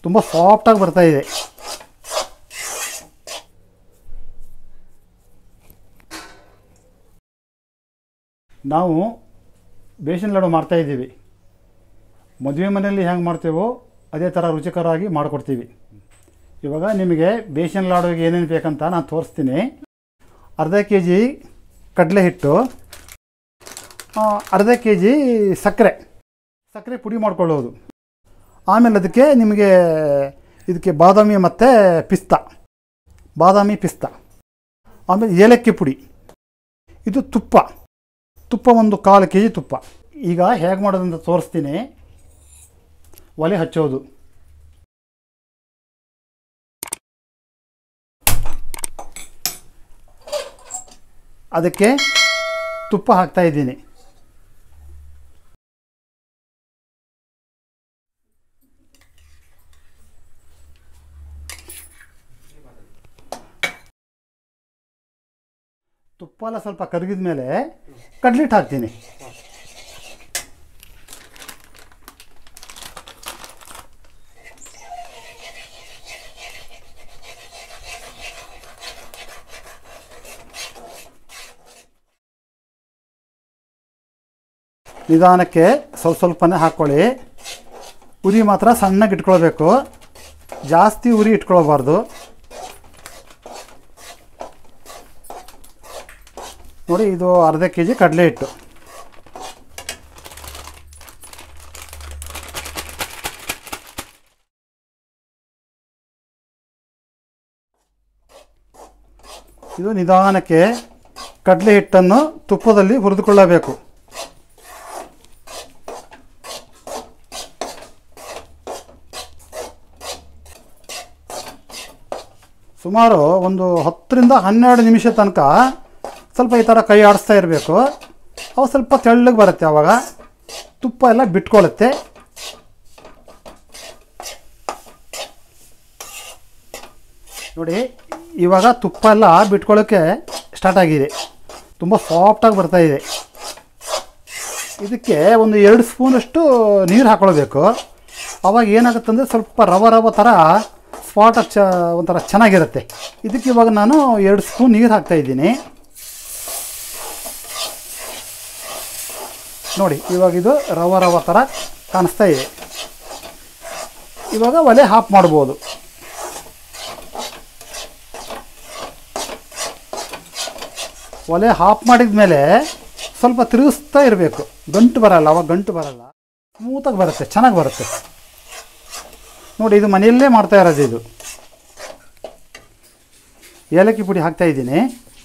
ತುಂಬ ಸಾಫ್ಟಾಗಿ ಬರ್ತಾ ಇದೆ ನಾವು ಬೇಸನ್ ಲಾಡು ಮಾಡ್ತಾ ಇದ್ದೀವಿ ಮದುವೆ ಮನೆಯಲ್ಲಿ ಹೆಂಗೆ ಮಾಡ್ತೇವೋ ಅದೇ ಥರ ರುಚಿಕರವಾಗಿ ಮಾಡಿಕೊಡ್ತೀವಿ ಇವಾಗ ನಿಮಗೆ ಬೇಸನ್ ಲಾಡುಗೆ ಏನೇನು ಬೇಕಂತ ನಾನು ತೋರಿಸ್ತೀನಿ ಅರ್ಧ ಕೆ ಜಿ ಕಡಲೆ ಹಿಟ್ಟು ಆ, ಅರ್ಧ ಕೆ ಜಿ ಸಕ್ಕರೆ ಸಕ್ಕರೆ ಪುಡಿ ಮಾಡ್ಕೊಳ್ಳೋದು ಆಮೇಲೆ ಅದಕ್ಕೆ ನಿಮಗೆ ಇದಕ್ಕೆ ಬಾದಾಮಿ ಮತ್ತು ಪಿಸ್ತಾ ಬಾದಾಮಿ ಪಿಸ್ತಾ ಆಮೇಲೆ ಏಲಕ್ಕಿ ಪುಡಿ ಇದು ತುಪ್ಪ ತುಪ್ಪ ಒಂದು ಕಾಲು ಕೆ ಜಿ ತುಪ್ಪ ಈಗ ಹೇಗೆ ಮಾಡೋದಂತ ತೋರಿಸ್ತೀನಿ ಒಲೆ ಹಚ್ಚೋದು ಅದಕ್ಕೆ ತುಪ್ಪ ಹಾಕ್ತಾ ಇದ್ದೀನಿ ತುಪ್ಪ ಎಲ್ಲ ಸ್ವಲ್ಪ ಕರಗಿದ ಮೇಲೆ ಕಡ್ಲಿಟ್ಟು ಹಾಕ್ತೀನಿ ನಿಧಾನಕ್ಕೆ ಸ್ವಲ್ಪ ಸ್ವಲ್ಪನೇ ಹಾಕ್ಕೊಳ್ಳಿ ಉರಿ ಮಾತ್ರ ಸಣ್ಣಗೆ ಇಟ್ಕೊಳ್ಬೇಕು ಜಾಸ್ತಿ ಉರಿ ಇಟ್ಕೊಳ್ಬಾರ್ದು ನೋಡಿ ಇದು ಅರ್ಧ ಕೆ ಜಿ ಕಡಲೆ ಹಿಟ್ಟು ಇದು ನಿಧಾನಕ್ಕೆ ಕಡಲೆ ಹಿಟ್ಟನ್ನು ತುಪ್ಪದಲ್ಲಿ ಹುರಿದುಕೊಳ್ಳಬೇಕು ಸುಮಾರು ಒಂದು ಹತ್ತರಿಂದ ಹನ್ನೆರಡು ನಿಮಿಷ ತನಕ ಸ್ವಲ್ಪ ಈ ಥರ ಕೈ ಆಡಿಸ್ತಾ ಇರಬೇಕು ಅವು ಸ್ವಲ್ಪ ತೆಳ್ಳಗೆ ಬರುತ್ತೆ ಆವಾಗ ತುಪ್ಪ ಎಲ್ಲ ಬಿಟ್ಕೊಳ್ಳುತ್ತೆ ನೋಡಿ ಇವಾಗ ತುಪ್ಪ ಎಲ್ಲ ಬಿಟ್ಕೊಳ್ಳೋಕ್ಕೆ ಸ್ಟಾರ್ಟ್ ಆಗಿದೆ ತುಂಬ ಸಾಫ್ಟಾಗಿ ಬರ್ತಾ ಇದೆ ಇದಕ್ಕೆ ಒಂದು ಎರಡು ಸ್ಪೂನಷ್ಟು ನೀರು ಹಾಕ್ಕೊಳ್ಬೇಕು ಅವಾಗ ಏನಾಗುತ್ತಂದರೆ ಸ್ವಲ್ಪ ರವ ರವ ಥರ ಸ್ಪಾಟ್ ಚ ಒಂಥರ ಚೆನ್ನಾಗಿರುತ್ತೆ ಇದಕ್ಕೆ ಇವಾಗ ನಾನು ಎರಡು ಸ್ಪೂನ್ ನೀರು ಹಾಕ್ತಾ ಇದ್ದೀನಿ ನೋಡಿ ಇವಾಗ ಇದು ರವ ರವ ಥರ ಕಾಣಿಸ್ತಾ ಇದೆ ಇವಾಗ ಒಲೆ ಹಾಫ್ ಮಾಡ್ಬೋದು ಒಲೆ ಹಾಫ್ ಮಾಡಿದ ಮೇಲೆ ಸ್ವಲ್ಪ ತಿರುಗಿಸ್ತಾ ಇರಬೇಕು ಗಂಟು ಬರಲ್ಲ ಅವಾಗ ಗಂಟು ಬರಲ್ಲ ಸ್ಮೂತಾಗಿ ಬರುತ್ತೆ ಚೆನ್ನಾಗಿ ಬರುತ್ತೆ ನೋಡಿ ಇದು ಮನೆಯಲ್ಲೇ ಮಾಡ್ತಾ ಇರೋದು ಇದು ಏಲಕ್ಕಿ ಪುಡಿ ಹಾಕ್ತಾ ಇದ್ದೀನಿ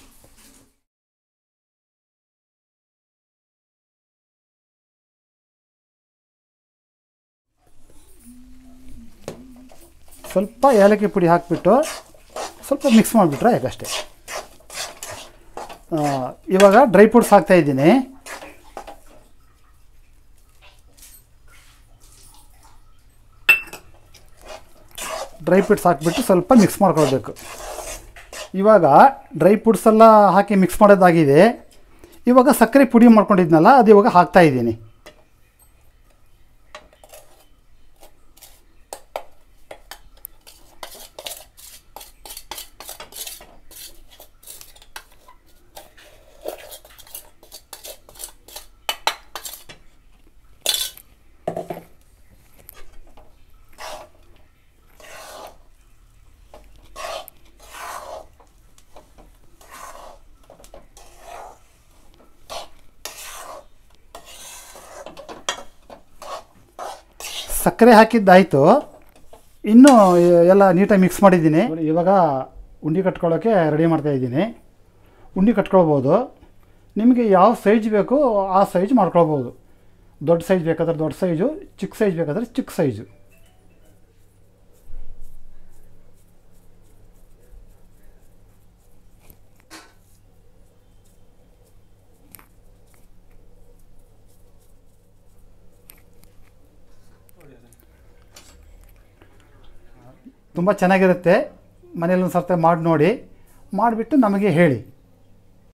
ಸ್ವಲ್ಪ ಏಲಕ್ಕಿ ಪುಡಿ ಹಾಕಿಬಿಟ್ಟು ಸ್ವಲ್ಪ ಮಿಕ್ಸ್ ಮಾಡಿಬಿಟ್ರೆ ಹೇಗಷ್ಟೇ ಆ, ಇವಾಗ ಡ್ರೈ ಫ್ರೂಟ್ಸ್ ಹಾಕ್ತಾ ಇದ್ದೀನಿ ಡ್ರೈ ಫ್ರೂಟ್ಸ್ ಹಾಕಿಬಿಟ್ಟು ಸ್ವಲ್ಪ ಮಿಕ್ಸ್ ಮಾಡ್ಕೊಳ್ಬೇಕು ಇವಾಗ ಡ್ರೈ ಫ್ರೂಟ್ಸ್ ಎಲ್ಲ ಹಾಕಿ ಮಿಕ್ಸ್ ಮಾಡೋದಾಗಿದೆ ಇವಾಗ ಸಕ್ಕರೆ ಪುಡಿ ಮಾಡ್ಕೊಂಡಿದ್ನಲ್ಲ ಅದು ಇವಾಗ ಹಾಕ್ತಾ ಇದ್ದೀನಿ ಸಕ್ಕರೆ ಹಾಕಿದ್ದಾಯಿತು ಇನ್ನೂ ಎಲ್ಲ ನೀಟಾಗಿ ಮಿಕ್ಸ್ ಮಾಡಿದ್ದೀನಿ ನೋಡಿ, ಇವಾಗ ಉಂಡೆ ಕಟ್ಕೊಳ್ಳೋಕ್ಕೆ ರೆಡಿ ಮಾಡ್ತಾ ಇದ್ದೀನಿ ಉಂಡೆ ಕಟ್ಕೊಳ್ಬೋದು ನಿಮಗೆ ಯಾವ ಸೈಜ್ ಬೇಕು ಆ ಸೈಜ್ ಮಾಡ್ಕೊಳ್ಬೋದು ದೊಡ್ಡ ಸೈಜ್ ಬೇಕಾದ್ರೆ ದೊಡ್ಡ ಸೈಜು ಚಿಕ್ಕ ಸೈಜ್ ಬೇಕಾದ್ರೆ ಚಿಕ್ಕ ಸೈಜು ತುಂಬ ಚೆನ್ನಾಗಿರುತ್ತೆ ಮನೇಲಿ ಒಂದು ಸರ್ತಿ ಮಾಡಿ ನೋಡಿ ಮಾಡಿಬಿಟ್ಟು ನಮಗೆ ಹೇಳಿ